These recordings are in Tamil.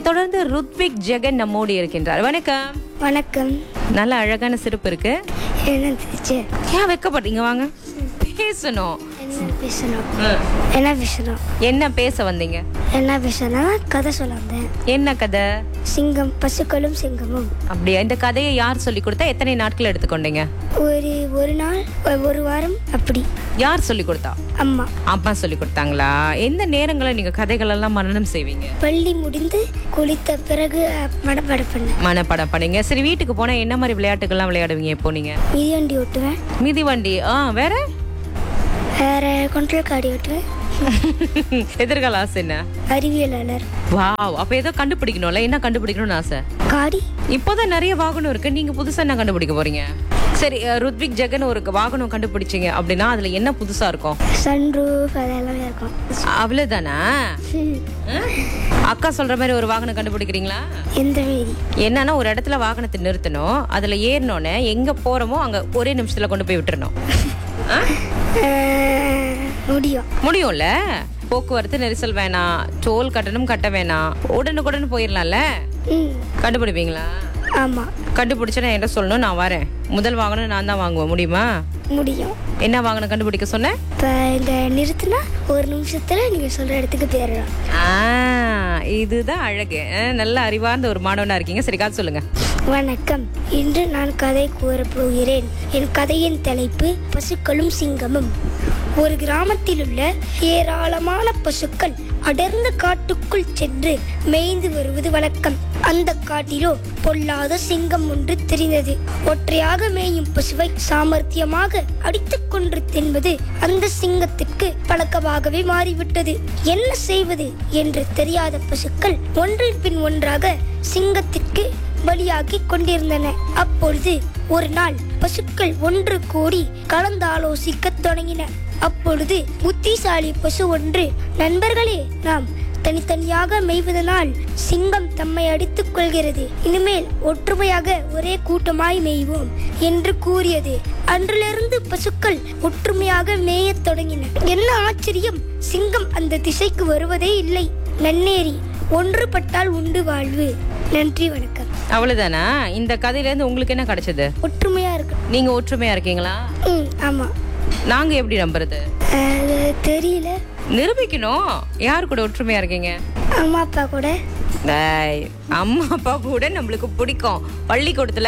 தொடர்ந்து ருத்விக் ஜெகன் நம்மோடு இருக்கின்றார் வணக்கம் வணக்கம் நல்ல அழகான சிறப்பு இருக்கு என்ன டீச்சர் ஏன் வைக்கப்படுறீங்க வாங்க பேசணும் என்ன பேசணும் என்ன பேசணும் என்ன பேச வந்தீங்க என்ன பேசணும் கதை சொல்ல வந்தேன் என்ன கதை சிங்கம் பசுக்களும் சிங்கமும் அப்படியா இந்த கதையை யார் சொல்லி கொடுத்தா எத்தனை நாட்கள் எடுத்துக்கொண்டீங்க ஒரு ஒரு நாள் ஒ- ஒரு வாரம் அப்படி யார் சொல்லி கொடுத்தா அம்மா அம்மா சொல்லி கொடுத்தாங்களா எந்த நேரங்களில் நீங்க கதைகள் எல்லாம் மனனம் செய்வீங்க பள்ளி முடிந்து குளித்த பிறகு மடப்பட பண்ணேன் மனப்படம் பண்ணீங்க சரி வீட்டுக்கு போனா என்ன மாதிரி விளையாட்டுகள்லாம் விளையாடுவீங்க இப்போ நீங்க மிதிவண்டி ஓட்டுவேன் மிதிவண்டி ஆ வேற வேற கொண்டல் காடி ஓட்டுவேன் எதிர்கால ஆசை என்ன அறிவியலாளர் வாவ் அப்ப ஏதோ கண்டுபிடிக்கணும்ல என்ன கண்டுபிடிக்கணும்னு ஆசை காடி இப்போதான் நிறைய வாகனம் இருக்கு நீங்க புதுசா என்ன கண்டுபிடிக்க போறீங்க சரி அஹ், ருத்விக் ஜெகன் ஒரு வாகனம் கண்டுபிடிச்சீங்க அப்படின்னா அதுல என்ன புதுசா இருக்கும் சன்ரூஃப் அதெல்லாம் இருக்கும் அவ்வளவுதானா அஹ்? அக்கா சொல்ற மாதிரி ஒரு வாகனம் கண்டுபிடிக்கிறீங்களா எந்த மாரி என்னன்னா ஒரு இடத்துல வாகனத்தை நிறுத்தணும் அதுல ஏறினோடனே எங்க போறோமோ அங்க ஒரே நிமிஷத்துல கொண்டு போய் விட்டுறணும் அஹ்? அஹ், முடியும் முடியும்ல போக்குவரத்து நெரிசல் வேணாம் டோல் கட்டணம் கட்ட வேணாம் உடனுக்குடன் போயிடலாம்ல ம் கண்டுபிடிப்பீங்களா ஆமாம் கண்டுபிடிச்சா என்கிட்ட சொல்லணும் நான் வரேன் முதல் வாகனம் நான் தான் வாங்குவேன் முடியுமா முடியும் என்ன வாகனம் கண்டுபிடிக்க சொன்னேன் இப்போ இந்த நிறுத்தினா ஒரு நிமிஷத்தில் நீங்கள் சொல்கிற இடத்துக்கு போயிடலாம் ஆ, இதுதான் அழகு அஹ், நல்ல அறிவார்ந்த ஒரு மாணவனா இருக்கீங்க சரி காத்து சொல்லுங்க வணக்கம் இன்று நான் கதை கூறப் போகிறேன் என் கதையின் தலைப்பு பசுக்களும் சிங்கமும் ஒரு கிராமத்தில் உள்ள ஏராளமான பசுக்கள் அடர்ந்த காட்டுக்குள் சென்று மேய்ந்து வருவது வழக்கம் அந்த காட்டிலோ பொல்லாத சிங்கம் ஒன்று தெரிந்தது ஒற்றையாக மேயும் பசுவை சாமர்த்தியமாக அடித்துக் கொன்று தின்பது அந்த சிங்கத்திற்கு பழக்கமாகவே மாறிவிட்டது என்ன செய்வது என்று தெரியாத பசுக்கள் ஒன்றின் பின் ஒன்றாக சிங்கத்திற்கு பலியாக்கி கொண்டிருந்தன அப்பொழுது ஒரு நாள் பசுக்கள் ஒன்று கூடி கலந்தாலோசிக்க தொடங்கின அப்பொழுது புத்திசாலி பசு ஒன்று நண்பர்களே நாம் தனித்தனியாக மேய்வதனால் சிங்கம் தம்மை அடித்துக் கொள்கிறது இனிமேல் ஒற்றுமையாக ஒரே கூட்டமாய் மேய்வோம் என்று கூறியது அன்றிலிருந்து பசுக்கள் ஒற்றுமையாக மேயத் தொடங்கின என்ன ஆச்சரியம் சிங்கம் அந்த திசைக்கு வருவதே இல்லை நன்னேரி ஒன்றுபட்டால் உண்டு வாழ்வு நன்றி வணக்கம் அவ்வளவுதானா இந்த கதையில இருந்து உங்களுக்கு என்ன கிடைச்சது ஒற்றுமையா இருக்கு நீங்க ஒற்றுமையா இருக்கீங்களா ம் ஆமா நாங்க எப்படி நம்புறது அது தெரியல நிரூபிக்கணும் யார் கூட ஒற்றுமையா இருக்கீங்க அம்மா அப்பா கூட டேய், அம்மா அப்பா கூட நம்மளுக்கு பிடிக்கும் பள்ளிக்கூடத்துல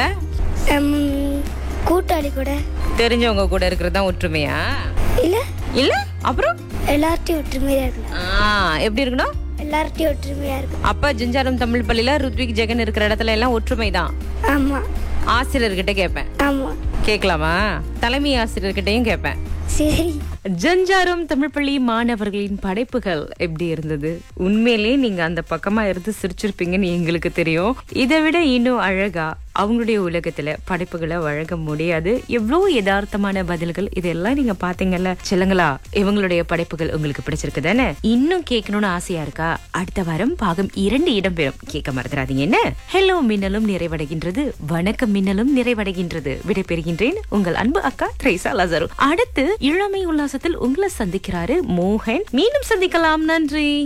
ம், கூட்டாளி கூட தெரிஞ்சவங்க கூட இருக்கிறது தான் ஒற்றுமையா இல்ல இல்ல அப்புறம் எல்லார்ட்டையும் ஒற்றுமையா இருக்கணும் ஆ, எப்படி இருக்கணும் எல்லார்ட்டையும் ஒற்றுமையா இருக்கணும் அப்ப ஜிஞ்சாரம் தமிழ் பள்ளியில ருத்விக் ஜெகன் இருக்கிற இடத்துல எல்லாம் ஒற்றுமை தான் ஆமா ஆசிரியர்கிட்ட கேட்பேன் ஆமா கேட்கலாமா தலைமை ஆசிரியர்கிட்டயும் கேட்பேன் சரி ஜஞ்சாரம் தமிழ் பள்ளி மாணவர்களின் படைப்புகள் எப்படி இருந்தது உண்மையிலேயே நீங்க அந்த பக்கமா இருந்து சிரிச்சிருப்பீங்கன்னு எங்களுக்கு தெரியும் இதை விட இன்னும் அழகா அவங்களுடைய உலகத்துல படைப்புகளை வழங்க முடியாது எவ்வளவு யதார்த்தமான பதில்கள் இதெல்லாம் நீங்க பாத்தீங்கல்ல செல்லுங்களா இவங்களுடைய படைப்புகள் உங்களுக்கு பிடிச்சிருக்கு தானே இன்னும் கேட்கணும்னு ஆசையா இருக்கா அடுத்த வாரம் பாகம் இரண்டு இடம்பெறும் கேட்க மறந்துடாதீங்க என்ன ஹலோ மின்னலும் நிறைவடைகின்றது வணக்கம் மின்னலும் நிறைவடைகின்றது விடைபெறுகின்றேன் உங்கள் அன்பு அக்கா த்ரேசா லசரு அடுத்து இளமை உல்லாசத்தில் உங்களை சந்திக்கிறாரு மோகன் மீண்டும் சந்திக்கலாம் நன்றி